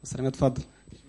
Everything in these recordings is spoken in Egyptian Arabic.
سلام اتفضل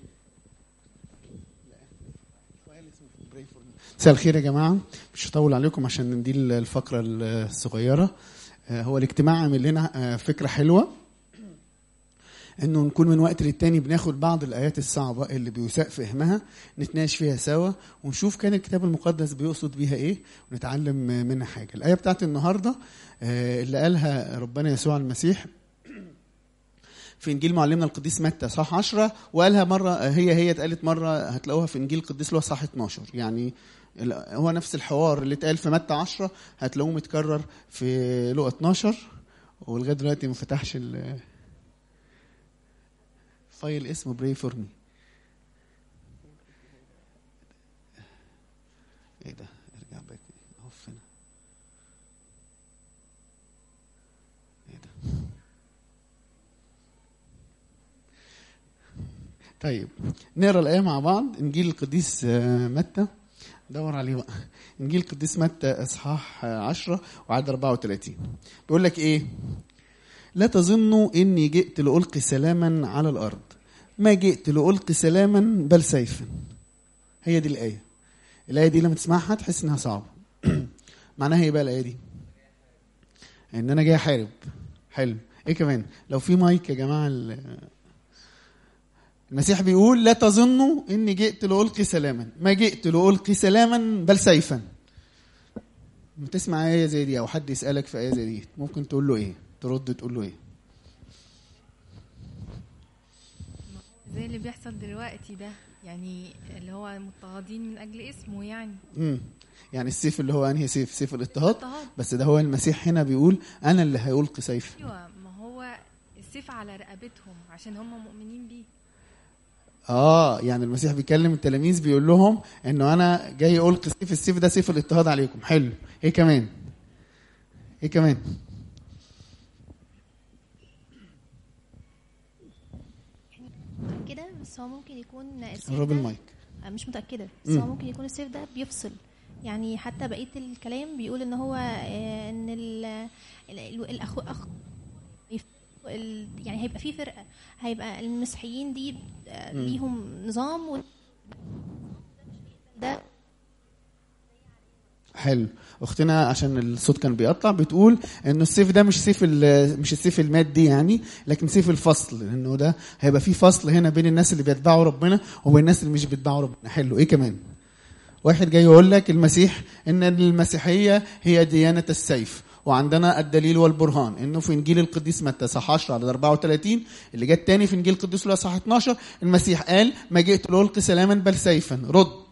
مساء الخير يا جماعة مش هطول عليكم عشان دي الفقرة الصغيرة آه، هو الاجتماع عامل لنا آه، فكرة حلوة انه نكون من وقت للتاني بناخد بعض الايات الصعبة اللي بيساء فهمها نتناقش فيها سوا ونشوف كان الكتاب المقدس بيقصد بيها ايه ونتعلم منها حاجة الاية بتاعت النهاردة آه، اللي قالها ربنا يسوع المسيح في انجيل معلمنا القديس متى صح 10 وقالها مره هي هي اتقالت مره هتلاقوها في انجيل القديس اللي هو صح 12 يعني ال- هو نفس الحوار اللي اتقال في متى 10 هتلاقوه متكرر في لقا 12 ولغايه دلوقتي ما فتحش ال فايل اسمه براي فور مي ايه ده ارجع باك اهو فين ايه ده طيب نقرا الايه مع بعض انجيل القديس آه، متى دور عليه بقى انجيل القديس متى اصحاح آه، 10 وعدد 34 بيقول لك ايه لا تظنوا اني جئت لالقي سلاما على الارض ما جئت لالقي سلاما بل سيفا هي دي الايه الايه دي لما تسمعها تحس انها صعبه معناها ايه بقى الايه دي ان انا جاي احارب حلو ايه كمان لو في مايك يا جماعه ال- المسيح بيقول لا تظنوا اني جئت لألقي سلاما ما جئت لألقي سلاما بل سيفا لما تسمع آية زي دي أو حد يسألك في آية زي دي ممكن تقول له إيه ترد تقول له إيه زي اللي بيحصل دلوقتي ده يعني اللي هو مضطهدين من اجل اسمه يعني مم. يعني السيف اللي هو أنهي سيف سيف الاضطهاد اضطهاد بس ده هو المسيح هنا بيقول أنا اللي هيلقي سيف ايوه ما هو السيف على رقبتهم عشان هم مؤمنين بيه اه يعني المسيح بيكلم التلاميذ بيقول لهم انه انا جاي القي سيف السيف ده سيف الاضطهاد عليكم حلو ايه كمان ايه كمان متأكدة بس هو ممكن يكون السيف قرب ده المايك آه، مش متأكدة بس مم. هو ممكن يكون السيف ده بيفصل يعني حتى بقية الكلام بيقول ان هو آه، ان ال ال- ال- الاخو اخ يف- ال- يعني هيبقى في فرقة هيبقى المسيحيين دي آه، مم. ليهم نظام و ده حلو اختنا عشان الصوت كان بيقطع بتقول انه السيف ده مش سيف ال- مش السيف المادي يعني لكن سيف الفصل لانه ده هيبقى في فصل هنا بين الناس اللي بيتبعوا ربنا وبين الناس اللي مش بيتبعوا ربنا حلو ايه كمان واحد جاي يقول لك المسيح ان المسيحيه هي ديانه السيف وعندنا الدليل والبرهان انه في انجيل القديس متى صح 10 على 34 اللي جت تاني في انجيل القديس لوقا صح 12 المسيح قال ما جئت لألقي سلاما بل سيفا رد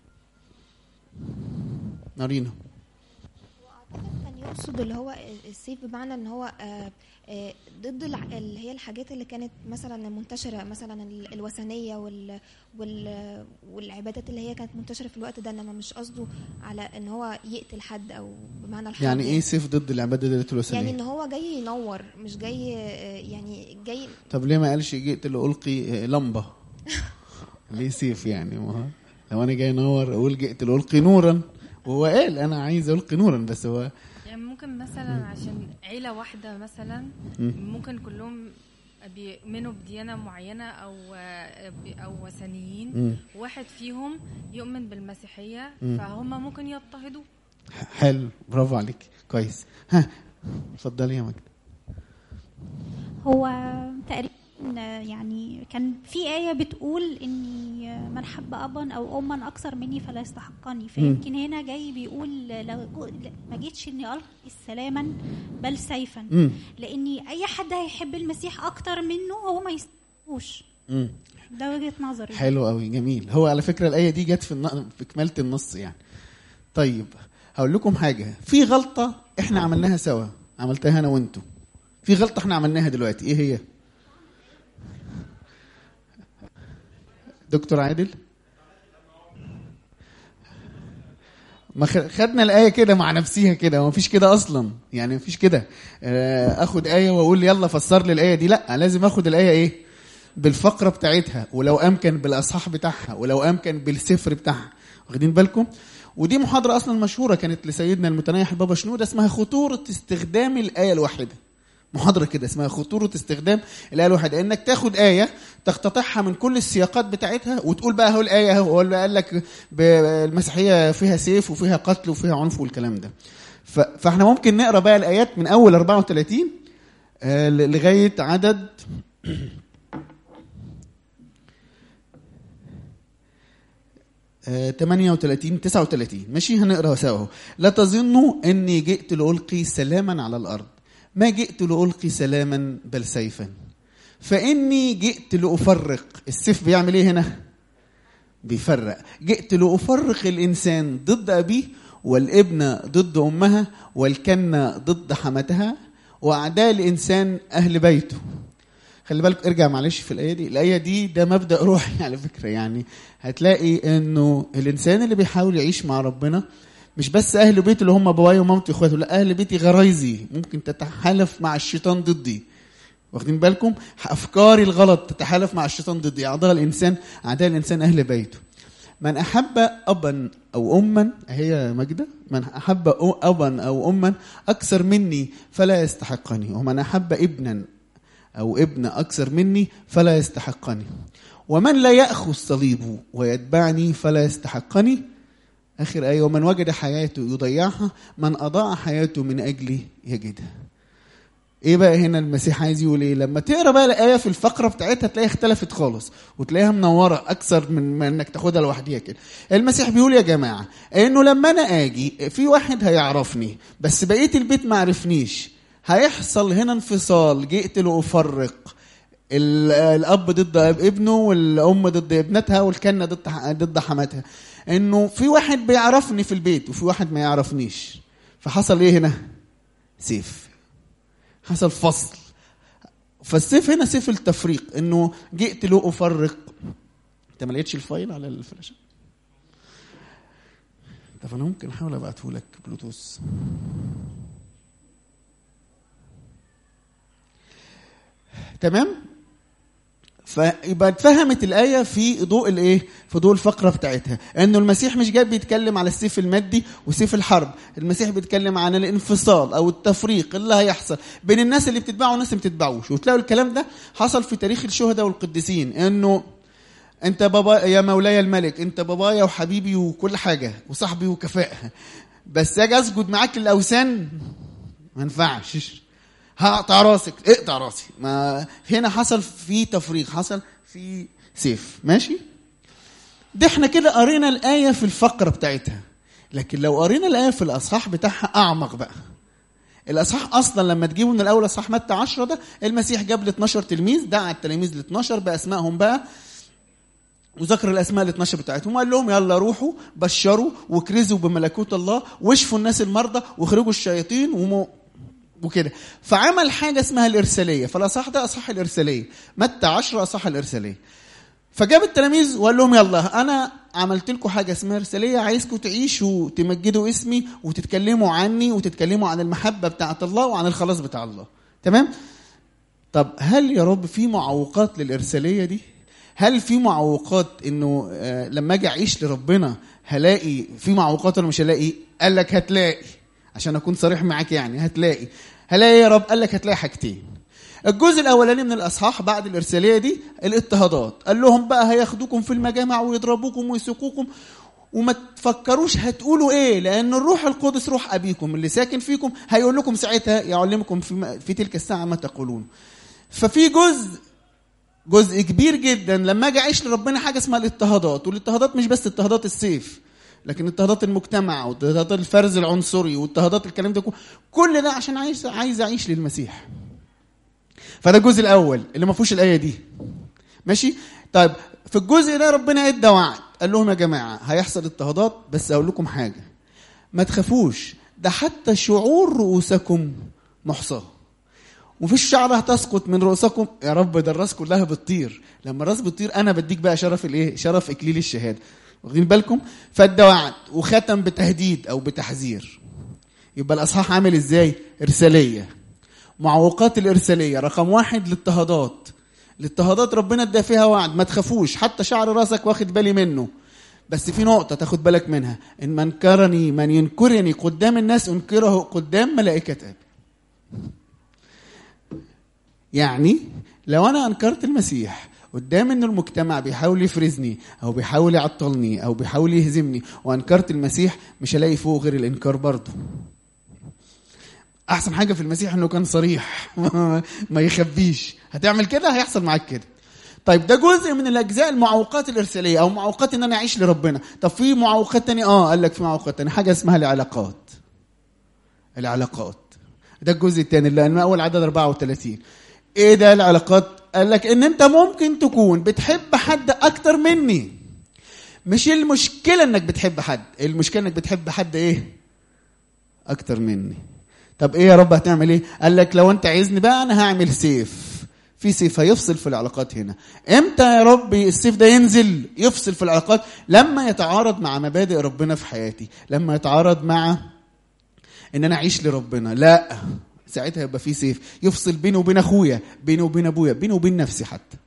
نارينا اعتقد كان يقصد اللي هو السيف بمعنى ان هو آه، آه، ضد الع- اللي هي الحاجات اللي كانت مثلا منتشره مثلا ال- الوثنيه وال وال والعبادات اللي هي كانت منتشره في الوقت ده انما مش قصده على ان هو يقتل حد او بمعنى الحرب يعني ايه سيف ضد العباده ديت الوثنيه يعني ان هو جاي ينور مش جاي آه، يعني جاي طب ليه ما قالش جئت لألقي آه، لمبة ليه سيف يعني ما هو لو انا جاي انور اقول جئت لألقي نورا وهو قال انا عايز القي نورا بس هو يعني ممكن مثلا عشان عيله واحده مثلا مم. ممكن كلهم بيؤمنوا بديانه معينه او او وثنيين مم. واحد فيهم يؤمن بالمسيحيه مم. فهم ممكن يضطهدوه حلو برافو عليك كويس ها اتفضلي يا مجد هو تقريبا يعني كان في آية بتقول إني من حب أبا أو أما أكثر مني فلا يستحقني فيمكن هنا جاي بيقول لو ما جيتش إني ألقي سلاما بل سيفا مم. لأني أي حد هيحب المسيح أكتر منه هو ما يستحقوش مم. ده وجهة نظري حلو قوي جميل هو على فكره الايه دي جت في الن- في كماله النص يعني طيب هقول لكم حاجه في غلطه احنا عملناها سوا عملتها انا وانتوا في غلطه احنا عملناها دلوقتي ايه هي دكتور عادل ما خ- خدنا الآية كده مع نفسيها كده ما فيش كده أصلا يعني ما فيش كده آه، أخد آية وأقول يلا فسر لي الآية دي لا لازم أخد الآية إيه بالفقرة بتاعتها ولو أمكن بالأصحاح بتاعها ولو أمكن بالسفر بتاعها واخدين بالكم ودي محاضرة أصلا مشهورة كانت لسيدنا المتنيح البابا شنودة اسمها خطورة استخدام الآية الواحدة محاضرة كده اسمها خطورة استخدام الآية الواحدة إنك تاخد آية تقتطعها من كل السياقات بتاعتها وتقول بقى هو الآية هو اللي قال لك ب- المسيحية فيها سيف وفيها قتل وفيها عنف والكلام ده ف- فاحنا ممكن نقرا بقى الآيات من أول 34 آه، ل- لغاية عدد آه، 38 39 ماشي هنقرا سوا اهو لا تظنوا اني جئت لالقي سلاما على الارض ما جئت لالقي سلاما بل سيفا فاني جئت لافرق السيف بيعمل ايه هنا بيفرق جئت لافرق الانسان ضد ابيه والابن ضد امها والكنه ضد حمتها واعداء الانسان اهل بيته خلي بالك ارجع معلش في الايه دي الايه دي ده مبدا روحي على فكره يعني هتلاقي انه الانسان اللي بيحاول يعيش مع ربنا مش بس اهل بيته اللي هم بابايا ومامتي واخواتي لا اهل بيتي غرايزي ممكن تتحالف مع الشيطان ضدي واخدين بالكم افكاري الغلط تتحالف مع الشيطان ضدي اعضاء الانسان اعداء الانسان اهل بيته من احب ابا او اما هي مجده من احب أو- ابا او اما اكثر مني فلا يستحقني ومن احب ابنا أو ابن أكثر مني فلا يستحقني ومن لا يأخذ صليبه ويتبعني فلا يستحقني آخر آية ومن وجد حياته يضيعها من أضاع حياته من أجلي يجدها ايه بقى هنا المسيح عايز يقول ايه لما تقرا بقى الايه في الفقره بتاعتها تلاقيها اختلفت خالص وتلاقيها منوره اكثر من ما انك تاخدها لوحديها كده المسيح بيقول يا جماعه انه لما انا اجي في واحد هيعرفني بس بقيه البيت ما عرفنيش هيحصل هنا انفصال جئت لافرق ال- الاب ضد ابنه والام ضد ابنتها والكنه ضد ح- ضد حماتها انه في واحد بيعرفني في البيت وفي واحد ما يعرفنيش فحصل ايه هنا سيف حصل فصل فالسيف هنا سيف التفريق انه جئت له افرق انت ما لقيتش الفايل على الفلاشه طب انا ممكن احاول ابعته لك بلوتوث تمام فيبقى اتفهمت الآية في ضوء الإيه؟ في ضوء الفقرة بتاعتها، إنه المسيح مش جاي بيتكلم على السيف المادي وسيف الحرب، المسيح بيتكلم عن الانفصال أو التفريق اللي هيحصل بين الناس اللي بتتبعه والناس اللي ما بتتبعوش، وتلاقوا الكلام ده حصل في تاريخ الشهداء والقديسين، إنه أنت بابا يا مولاي الملك، أنت بابايا وحبيبي وكل حاجة وصاحبي وكفاءة، بس أجي أسجد معاك للأوثان ما ينفعش هقطع راسك اقطع راسي ما هنا حصل في تفريق حصل في سيف ماشي ده احنا كده قرينا الآية في الفقرة بتاعتها لكن لو قرينا الآية في الأصحاح بتاعها أعمق بقى الأصحاح أصلا لما تجيبه من الأول أصحاح متى 10 ده المسيح جاب ل 12 تلميذ دعا التلاميذ ل 12 بأسمائهم بقى وذكر الاسماء ال 12 بتاعتهم وقال لهم يلا روحوا بشروا واكرزوا بملكوت الله واشفوا الناس المرضى واخرجوا الشياطين ومو وكده فعمل حاجه اسمها الارساليه فالاصح ده اصح الارساليه متى 10 اصح الارساليه فجاب التلاميذ وقال لهم يلا انا عملت لكم حاجه اسمها ارساليه عايزكم تعيشوا تمجدوا اسمي وتتكلموا عني وتتكلموا عن المحبه بتاعه الله وعن الخلاص بتاع الله تمام طب هل يا رب في معوقات للارساليه دي هل في معوقات انه آه لما اجي اعيش لربنا هلاقي في معوقات ولا مش هلاقي قال لك هتلاقي عشان اكون صريح معاك يعني هتلاقي هلاقي يا رب قال لك هتلاقي حاجتين الجزء الاولاني من الاصحاح بعد الارساليه دي الاضطهادات قال لهم بقى هياخدوكم في المجامع ويضربوكم ويسوقوكم وما تفكروش هتقولوا ايه لان الروح القدس روح ابيكم اللي ساكن فيكم هيقول لكم ساعتها يعلمكم في, في تلك الساعه ما تقولون ففي جزء جزء كبير جدا لما اجي اعيش لربنا حاجه اسمها الاضطهادات والاضطهادات مش بس اضطهادات السيف لكن اضطهادات المجتمع واضطهادات الفرز العنصري واضطهادات الكلام ده كله كل ده عشان عايز عايز اعيش للمسيح فده الجزء الاول اللي ما فيهوش الايه دي ماشي طيب في الجزء ده ربنا ادى وعد قال لهم يا جماعه هيحصل اضطهادات بس اقول لكم حاجه ما تخافوش ده حتى شعور رؤوسكم محصاه ومفيش شعره هتسقط من رؤوسكم يا رب ده الراس كلها بتطير لما الراس بتطير انا بديك بقى شرف الايه شرف اكليل الشهاده واخدين بالكم فادى وعد وختم بتهديد او بتحذير يبقى الاصحاح عامل ازاي ارساليه معوقات الارساليه رقم واحد الاضطهادات الاضطهادات ربنا ادى فيها وعد ما تخافوش حتى شعر راسك واخد بالي منه بس في نقطه تاخد بالك منها ان من كرني من ينكرني قدام الناس انكره قدام ملائكه ابي يعني لو انا انكرت المسيح قدام ان المجتمع بيحاول يفرزني او بيحاول يعطلني او بيحاول يهزمني وانكرت المسيح مش هلاقي فوق غير الانكار برضه احسن حاجه في المسيح انه كان صريح ما يخبيش هتعمل كده هيحصل معاك كده طيب ده جزء من الاجزاء المعوقات الارساليه او معوقات ان انا اعيش لربنا طب في معوقات تانية اه قال لك في معوقات تانية حاجه اسمها العلاقات العلاقات ده الجزء الثاني اللي من اول عدد 34 ايه ده العلاقات قال لك ان انت ممكن تكون بتحب حد اكتر مني مش المشكله انك بتحب حد المشكله انك بتحب حد ايه اكتر مني طب ايه يا رب هتعمل ايه قال لك لو انت عايزني بقى انا هعمل سيف في سيف هيفصل في العلاقات هنا امتى يا رب السيف ده ينزل يفصل في العلاقات لما يتعارض مع مبادئ ربنا في حياتي لما يتعارض مع ان انا اعيش لربنا لا ساعتها يبقى في سيف يفصل بيني وبين اخويا بيني وبين ابويا بيني وبين نفسي حتى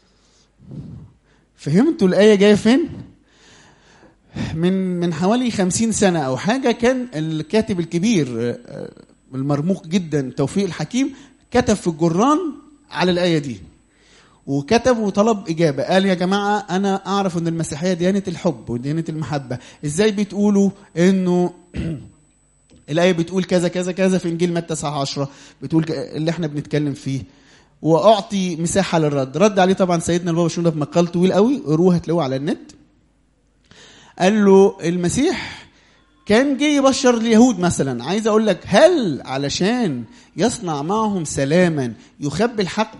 فهمتوا الايه جايه فين من من حوالي خمسين سنة أو حاجة كان الكاتب الكبير المرموق جدا توفيق الحكيم كتب في الجران على الآية دي وكتب وطلب إجابة قال يا جماعة أنا أعرف أن المسيحية ديانة الحب وديانة المحبة إزاي بتقولوا أنه الآية بتقول كذا كذا كذا في إنجيل متى 19 بتقول اللي احنا بنتكلم فيه وأعطي مساحة للرد رد عليه طبعا سيدنا البابا شنودة في مقال طويل قوي قروه هتلاقوه على النت قال له المسيح كان جه يبشر اليهود مثلا عايز اقول لك هل علشان يصنع معهم سلاما يخبي الحق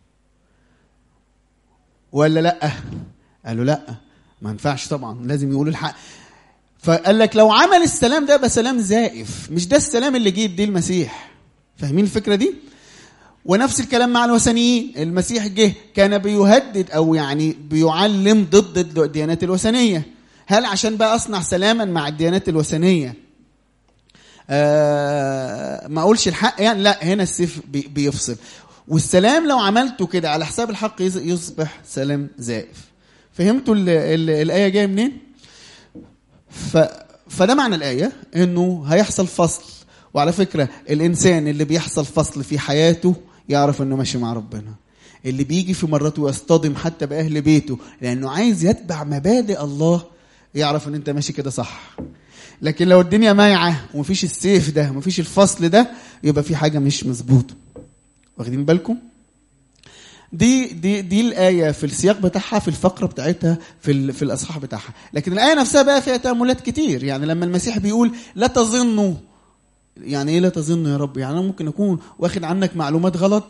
ولا لا قالوا لا ما ينفعش طبعا لازم يقولوا الحق فقال لك لو عمل السلام ده يبقى سلام زائف مش ده السلام اللي جه يديه المسيح فاهمين الفكره دي ونفس الكلام مع الوثنيين المسيح جه كان بيهدد او يعني بيعلم ضد الديانات الوثنيه هل عشان بقى اصنع سلاما مع الديانات الوثنيه آه ما اقولش الحق يعني لا هنا السيف بي بيفصل والسلام لو عملته كده على حساب الحق يصبح سلام زائف فهمتوا ال ال الايه جايه منين ف فده معنى الايه انه هيحصل فصل وعلى فكره الانسان اللي بيحصل فصل في حياته يعرف انه ماشي مع ربنا اللي بيجي في مرته يصطدم حتى باهل بيته لانه عايز يتبع مبادئ الله يعرف ان انت ماشي كده صح لكن لو الدنيا مايعه ومفيش السيف ده ومفيش الفصل ده يبقى في حاجه مش مظبوطه واخدين بالكم دي دي دي الايه في السياق بتاعها في الفقره بتاعتها في في الاصحاح بتاعها لكن الايه نفسها بقى فيها تاملات كتير يعني لما المسيح بيقول لا تظنوا يعني ايه لا تظنوا يا رب يعني انا ممكن اكون واخد عنك معلومات غلط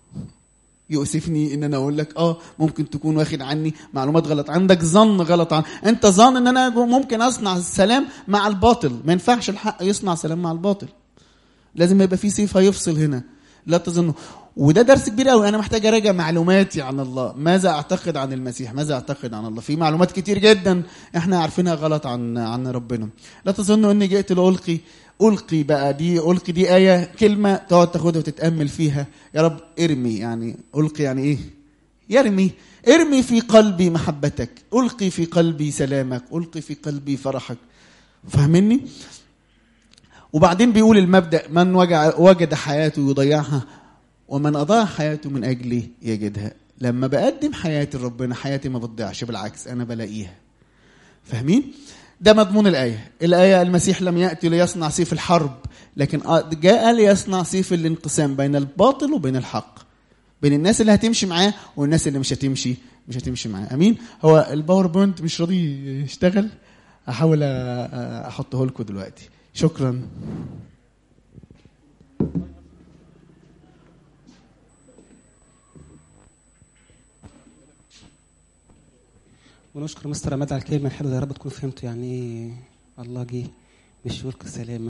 يؤسفني ان انا اقول لك اه ممكن تكون واخد عني معلومات غلط عندك ظن غلط عن انت ظن ان انا ممكن اصنع السلام مع الباطل ما ينفعش الحق يصنع سلام مع الباطل لازم يبقى في سيف هيفصل هنا لا تظنوا وده درس كبير قوي انا محتاج اراجع معلوماتي عن الله ماذا اعتقد عن المسيح ماذا اعتقد عن الله في معلومات كتير جدا احنا عارفينها غلط عن عن ربنا لا تظنوا اني جئت لالقي القي بقى دي القي دي ايه كلمه تقعد تاخدها وتتامل فيها يا رب ارمي يعني القي يعني ايه يرمي ارمي في قلبي محبتك القي في قلبي سلامك القي في قلبي فرحك فاهمني وبعدين بيقول المبدا من وجد حياته يضيعها ومن اضاع حياته من اجلي يجدها لما بقدم حياتي لربنا حياتي ما بتضيعش بالعكس انا بلاقيها فاهمين ده مضمون الآية الآية المسيح لم يأتي ليصنع سيف الحرب لكن جاء ليصنع سيف الانقسام بين الباطل وبين الحق بين الناس اللي هتمشي معاه والناس اللي مش هتمشي مش هتمشي معاه امين هو الباوربوينت مش راضي يشتغل احاول احطه لكم دلوقتي شكرا ونشكر مستر عماد على الكلمه الحلوه يا رب تكونوا فهمتوا يعني ايه الله جه مش يلقي سلام